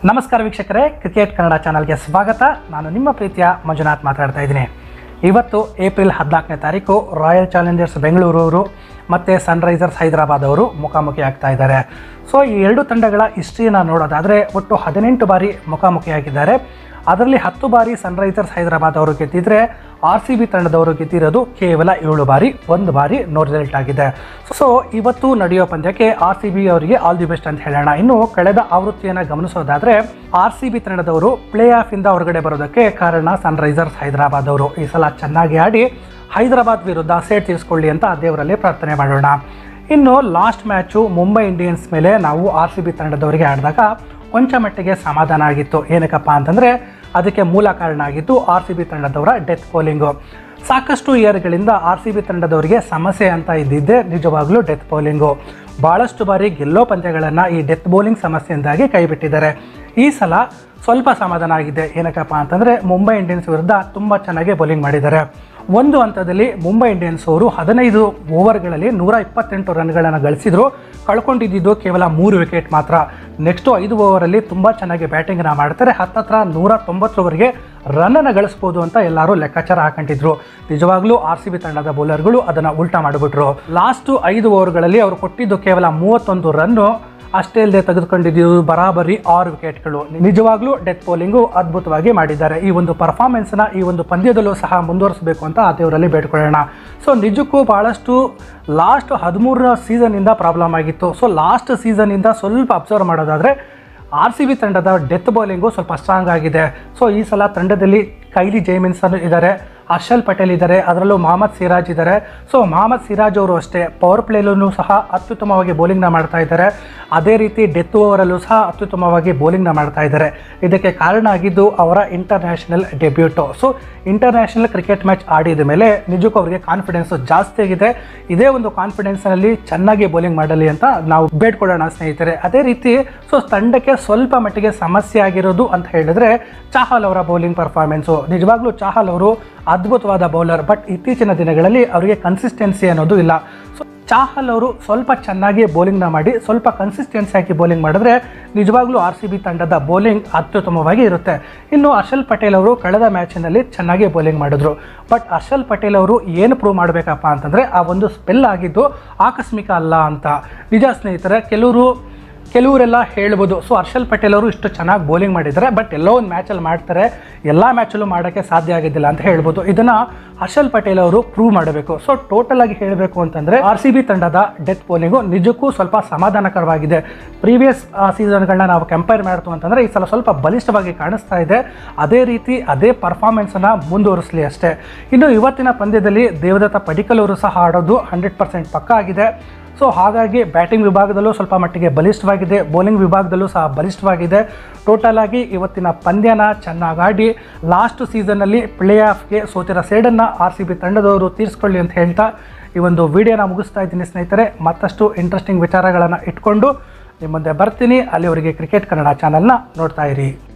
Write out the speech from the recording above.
ನಮಸ್ಕಾರ ವೀಕ್ಷಕರೇ ಕ್ರಿಕೆಟ್ ಕನ್ನಡ ಚಾನಲ್ಗೆ ಸ್ವಾಗತ ನಾನು ನಿಮ್ಮ ಪ್ರೀತಿಯ ಮಂಜುನಾಥ್ ಮಾತಾಡ್ತಾ ಇದ್ದೀನಿ ಇವತ್ತು ಏಪ್ರಿಲ್ ಹದಿನಾಲ್ಕನೇ ತಾರೀಕು ರಾಯಲ್ ಚಾಲೆಂಜರ್ಸ್ ಬೆಂಗಳೂರು ಅವರು ಮತ್ತು ಸನ್ರೈಸರ್ಸ್ ಹೈದರಾಬಾದ್ ಅವರು ಮುಖಾಮುಖಿ ಆಗ್ತಾ ಇದ್ದಾರೆ ಸೊ ಈ ಎರಡು ತಂಡಗಳ ಹಿಸ್ಟ್ರಿಯನ್ನು ನೋಡೋದಾದರೆ ಒಟ್ಟು ಹದಿನೆಂಟು ಬಾರಿ ಮುಖಾಮುಖಿಯಾಗಿದ್ದಾರೆ ಅದರಲ್ಲಿ ಹತ್ತು ಬಾರಿ ಸನ್ರೈಸರ್ಸ್ ಹೈದರಾಬಾದ್ ಅವರು ಗೆದ್ದಿದ್ರೆ ಆರ್ ಸಿ ಬಿ ತಂಡದವರು ಗೆದ್ದಿರೋದು ಕೇವಲ ಏಳು ಬಾರಿ ಒಂದು ಬಾರಿ ನೋ ರಿಸಲ್ಟ್ ಆಗಿದೆ ಸೊ ಇವತ್ತು ನಡೆಯೋ ಪಂದ್ಯಕ್ಕೆ ಆರ್ ಸಿ ಬಿ ಅವರಿಗೆ ಆಲ್ ದಿ ಬೆಸ್ಟ್ ಅಂತ ಹೇಳೋಣ ಇನ್ನು ಕಳೆದ ಆವೃತ್ತಿಯನ್ನು ಗಮನಿಸೋದಾದ್ರೆ ಆರ್ ಸಿ ಬಿ ತಂಡದವರು ಪ್ಲೇ ಆಫಿಂದ ಹೊರಗಡೆ ಬರೋದಕ್ಕೆ ಕಾರಣ ಸನ್ರೈಸರ್ಸ್ ಹೈದರಾಬಾದ್ ಅವರು ಈ ಸಲ ಚೆನ್ನಾಗಿ ಆಡಿ ಹೈದರಾಬಾದ್ ವಿರುದ್ಧ ಸೇಟ್ ತೀರಿಸ್ಕೊಳ್ಳಿ ಅಂತ ದೇವರಲ್ಲಿ ಪ್ರಾರ್ಥನೆ ಮಾಡೋಣ ಇನ್ನು ಲಾಸ್ಟ್ ಮ್ಯಾಚು ಮುಂಬೈ ಇಂಡಿಯನ್ಸ್ ಮೇಲೆ ನಾವು ಆರ್ ಸಿ ಬಿ ತಂಡದವರಿಗೆ ಆಡಿದಾಗ ಕೊಂಚ ಮಟ್ಟಿಗೆ ಸಮಾಧಾನ ಆಗಿತ್ತು ಏನಕ್ಕಪ್ಪ ಅಂತಂದರೆ ಅದಕ್ಕೆ ಮೂಲ ಕಾರಣ ಆಗಿದ್ದು ಆರ್ ಸಿ ಬಿ ತಂಡದವರ ಡೆತ್ ಬೌಲಿಂಗು ಸಾಕಷ್ಟು ಇಯರ್ಗಳಿಂದ ಆರ್ ಸಿ ಬಿ ತಂಡದವರಿಗೆ ಸಮಸ್ಯೆ ಅಂತ ಇದ್ದಿದ್ದೆ ನಿಜವಾಗ್ಲೂ ಡೆತ್ ಬೌಲಿಂಗು ಭಾಳಷ್ಟು ಬಾರಿ ಗೆಲ್ಲೋ ಪಂದ್ಯಗಳನ್ನು ಈ ಡೆತ್ ಬೌಲಿಂಗ್ ಸಮಸ್ಯೆಯಿಂದಾಗಿ ಕೈಬಿಟ್ಟಿದ್ದಾರೆ ಈ ಸಲ ಸ್ವಲ್ಪ ಸಮಾಧಾನ ಆಗಿದೆ ಏನಕ್ಕಪ್ಪ ಅಂತಂದರೆ ಮುಂಬೈ ಇಂಡಿಯನ್ಸ್ ವಿರುದ್ಧ ತುಂಬ ಚೆನ್ನಾಗಿ ಬೌಲಿಂಗ್ ಮಾಡಿದ್ದಾರೆ ಒಂದು ಹಂತದಲ್ಲಿ ಮುಂಬೈ ಇಂಡಿಯನ್ಸ್ ಅವರು ಹದಿನೈದು ಓವರ್ಗಳಲ್ಲಿ ನೂರ ಇಪ್ಪತ್ತೆಂಟು ರನ್ಗಳನ್ನು ಗಳಿಸಿದ್ರು ಕಳ್ಕೊಂಡಿದ್ದು ಕೇವಲ ಮೂರು ವಿಕೆಟ್ ಮಾತ್ರ ನೆಕ್ಸ್ಟು ಐದು ಓವರಲ್ಲಿ ತುಂಬ ಚೆನ್ನಾಗಿ ಬ್ಯಾಟಿಂಗ್ನ ಮಾಡ್ತಾರೆ ಹತ್ತತ್ರ ನೂರ ತೊಂಬತ್ತರವರೆಗೆ ರನ್ನನ್ನು ಗಳಿಸ್ಬೋದು ಅಂತ ಎಲ್ಲರೂ ಲೆಕ್ಕಾಚಾರ ಹಾಕೊಂಡಿದ್ರು ನಿಜವಾಗ್ಲೂ ಆರ್ ಸಿ ಬಿ ತಂಡದ ಬೌಲರ್ಗಳು ಅದನ್ನು ಉಲ್ಟಾ ಮಾಡಿಬಿಟ್ರು ಲಾಸ್ಟು ಐದು ಓವರ್ಗಳಲ್ಲಿ ಅವರು ಕೊಟ್ಟಿದ್ದು ಕೇವಲ ಮೂವತ್ತೊಂದು ರನ್ನು ಅಷ್ಟೇ ಇಲ್ಲದೆ ತೆಗೆದುಕೊಂಡಿದ್ದು ಬರಾಬರಿ ಆರು ವಿಕೆಟ್ಗಳು ನಿಜವಾಗ್ಲೂ ಡೆತ್ ಬೌಲಿಂಗು ಅದ್ಭುತವಾಗಿ ಮಾಡಿದ್ದಾರೆ ಈ ಒಂದು ಪರ್ಫಾರ್ಮೆನ್ಸ್ನ ಈ ಒಂದು ಪಂದ್ಯದಲ್ಲೂ ಸಹ ಮುಂದುವರಿಸಬೇಕು ಅಂತ ಆ ದೇವರಲ್ಲಿ ಬೇಡ್ಕೊಳ್ಳೋಣ ಸೊ ನಿಜಕ್ಕೂ ಭಾಳಷ್ಟು ಲಾಸ್ಟ್ ಹದಿಮೂರರ ಸೀಸನಿಂದ ಪ್ರಾಬ್ಲಮ್ ಆಗಿತ್ತು ಸೊ ಲಾಸ್ಟ್ ಸೀಸನಿಂದ ಸ್ವಲ್ಪ ಅಬ್ಸರ್ವ್ ಮಾಡೋದಾದರೆ ಆರ್ ಸಿ ಬಿ ತಂಡದ ಡೆತ್ ಬೌಲಿಂಗು ಸ್ವಲ್ಪ ಸ್ಟ್ರಾಂಗ್ ಆಗಿದೆ ಸೊ ಈ ಸಲ ತಂಡದಲ್ಲಿ ಕೈಲಿ ಜೈಮಿನ್ಸನ್ ಇದ್ದಾರೆ ಹರ್ಷಲ್ ಪಟೇಲ್ ಇದ್ದಾರೆ ಅದರಲ್ಲೂ ಮೊಹಮ್ಮದ್ ಸಿರಾಜ್ ಇದ್ದಾರೆ ಸೊ ಮೊಹಮ್ಮದ್ ಸಿರಾಜ್ ಅವರು ಅಷ್ಟೇ ಪವರ್ ಪ್ಲೇಲೂ ಸಹ ಅತ್ಯುತ್ತಮವಾಗಿ ಬೌಲಿಂಗ್ನ ಮಾಡ್ತಾ ಇದ್ದಾರೆ ಅದೇ ರೀತಿ ಡೆತ್ ಓವರಲ್ಲೂ ಸಹ ಅತ್ಯುತ್ತಮವಾಗಿ ಬೌಲಿಂಗ್ನ ಮಾಡ್ತಾ ಇದ್ದಾರೆ ಇದಕ್ಕೆ ಕಾರಣ ಆಗಿದ್ದು ಅವರ international debut so international cricket match ಆಡಿದ ಮೇಲೆ ನಿಜಕ್ಕೂ ಅವರಿಗೆ ಕಾನ್ಫಿಡೆನ್ಸು ಜಾಸ್ತಿ ಆಗಿದೆ ಇದೇ ಒಂದು ಕಾನ್ಫಿಡೆನ್ಸ್ನಲ್ಲಿ ಚೆನ್ನಾಗಿ ಬೌಲಿಂಗ್ ಮಾಡಲಿ ಅಂತ ನಾವು ಬೇಡ್ಕೊಳ್ಳೋಣ ಸ್ನೇಹಿತರೆ ಅದೇ ರೀತಿ ಸೊ ತಂಡಕ್ಕೆ ಸ್ವಲ್ಪ ಮಟ್ಟಿಗೆ ಸಮಸ್ಯೆ ಆಗಿರೋದು ಅಂತ ಹೇಳಿದ್ರೆ ಚಾಹಲ್ ಅವರ ಬೌಲಿಂಗ್ ಪರ್ಫಾರ್ಮೆನ್ಸು ನಿಜವಾಗ್ಲೂ ಚಾಹಲ್ ಅವರು ಅದ್ಭುತವಾದ ಬೌಲರ್ ಬಟ್ ಇತ್ತೀಚಿನ ದಿನಗಳಲ್ಲಿ ಅವರಿಗೆ ಕನ್ಸಿಸ್ಟೆನ್ಸಿ ಅನ್ನೋದು ಇಲ್ಲ ಸೊ ಚಾಹಲ್ ಅವರು ಸ್ವಲ್ಪ ಚೆನ್ನಾಗಿ ಬೌಲಿಂಗ್ನ ಮಾಡಿ ಸ್ವಲ್ಪ ಕನ್ಸಿಸ್ಟೆನ್ಸಿ ಹಾಕಿ ಬೌಲಿಂಗ್ ಮಾಡಿದ್ರೆ ನಿಜವಾಗ್ಲೂ ಆರ್ ಸಿ ಬಿ ತಂಡದ ಬೌಲಿಂಗ್ ಅತ್ಯುತ್ತಮವಾಗಿ ಇರುತ್ತೆ ಇನ್ನು ಹರ್ಷಲ್ ಪಟೇಲ್ ಅವರು ಕಳೆದ ಮ್ಯಾಚಿನಲ್ಲಿ ಚೆನ್ನಾಗಿ ಬೌಲಿಂಗ್ ಮಾಡಿದ್ರು ಬಟ್ ಹರ್ಷಲ್ ಪಟೇಲ್ ಅವರು ಏನು ಪ್ರೂವ್ ಮಾಡಬೇಕಪ್ಪ ಅಂತಂದರೆ ಆ ಒಂದು ಸ್ಪೆಲ್ ಆಗಿದ್ದು ಆಕಸ್ಮಿಕ ಅಲ್ಲ ಅಂತ ನಿಜ ಸ್ನೇಹಿತರೆ ಕೆಲವರು ಕೆಲವರೆಲ್ಲ ಹೇಳ್ಬೋದು ಸೊ ಹರ್ಷಲ್ ಪಟೇಲ್ ಅವರು ಇಷ್ಟು ಚೆನ್ನಾಗಿ ಬೌಲಿಂಗ್ ಮಾಡಿದ್ದಾರೆ ಬಟ್ ಎಲ್ಲೋ ಒಂದು ಮ್ಯಾಚಲ್ಲಿ ಮಾಡ್ತಾರೆ ಎಲ್ಲ ಮ್ಯಾಚಲ್ಲೂ ಮಾಡೋಕ್ಕೆ ಸಾಧ್ಯ ಆಗಿದ್ದಿಲ್ಲ ಅಂತ ಹೇಳ್ಬೋದು ಇದನ್ನು ಹರ್ಷಲ್ ಪಟೇಲ್ ಅವರು ಪ್ರೂವ್ ಮಾಡಬೇಕು ಸೊ ಟೋಟಲ್ ಆಗಿ ಹೇಳಬೇಕು ಅಂತಂದರೆ ಆರ್ ಸಿ ಬಿ ತಂಡದ ಡೆತ್ ಬೌಲಿಂಗು ನಿಜಕ್ಕೂ ಸ್ವಲ್ಪ ಸಮಾಧಾನಕರವಾಗಿದೆ ಪ್ರೀವಿಯಸ್ ಸೀಸನ್ಗಳನ್ನ ನಾವು ಕಂಪೇರ್ ಮಾಡ್ತು ಅಂತಂದರೆ ಈ ಸಲ ಸ್ವಲ್ಪ ಬಲಿಷ್ಠವಾಗಿ ಕಾಣಿಸ್ತಾ ಇದೆ ಅದೇ ರೀತಿ ಅದೇ ಪರ್ಫಾರ್ಮೆನ್ಸನ್ನು ಮುಂದುವರಿಸಲಿ ಅಷ್ಟೇ ಇನ್ನು ಇವತ್ತಿನ ಪಂದ್ಯದಲ್ಲಿ ದೇವದತ್ತ ಪಡಿಕಲ್ ಅವರು ಸಹ ಆಡೋದು ಹಂಡ್ರೆಡ್ ಪರ್ಸೆಂಟ್ ಪಕ್ಕ ಆಗಿದೆ ಸೊ ಹಾಗಾಗಿ ಬ್ಯಾಟಿಂಗ್ ವಿಭಾಗದಲ್ಲೂ ಸ್ವಲ್ಪ ಮಟ್ಟಿಗೆ ಬಲಿಷ್ಠವಾಗಿದೆ ಬೌಲಿಂಗ್ ವಿಭಾಗದಲ್ಲೂ ಸಹ ಬಲಿಷ್ಠವಾಗಿದೆ ಟೋಟಲ್ ಆಗಿ ಇವತ್ತಿನ ಪಂದ್ಯನ ಚೆನ್ನಾಗಿ ಆಡಿ ಲಾಸ್ಟ್ ಸೀಸನ್ನಲ್ಲಿ ಪ್ಲೇ ಆಫ್ಗೆ ಸೋತಿರೋ ಸೇಡನ್ನು ಆರ್ ಸಿ ಬಿ ತಂಡದವರು ತೀರಿಸ್ಕೊಳ್ಳಿ ಅಂತ ಹೇಳ್ತಾ ಈ ಒಂದು ವಿಡಿಯೋನ ಮುಗಿಸ್ತಾ ಇದ್ದೀನಿ ಸ್ನೇಹಿತರೆ ಮತ್ತಷ್ಟು ಇಂಟ್ರೆಸ್ಟಿಂಗ್ ವಿಚಾರಗಳನ್ನು ಇಟ್ಕೊಂಡು ನಿಮ್ಮ ಮುಂದೆ ಬರ್ತೀನಿ ಅಲ್ಲಿವರೆಗೆ ಕ್ರಿಕೆಟ್ ಕನ್ನಡ ಚಾನಲ್ನ ನೋಡ್ತಾ ಇರಿ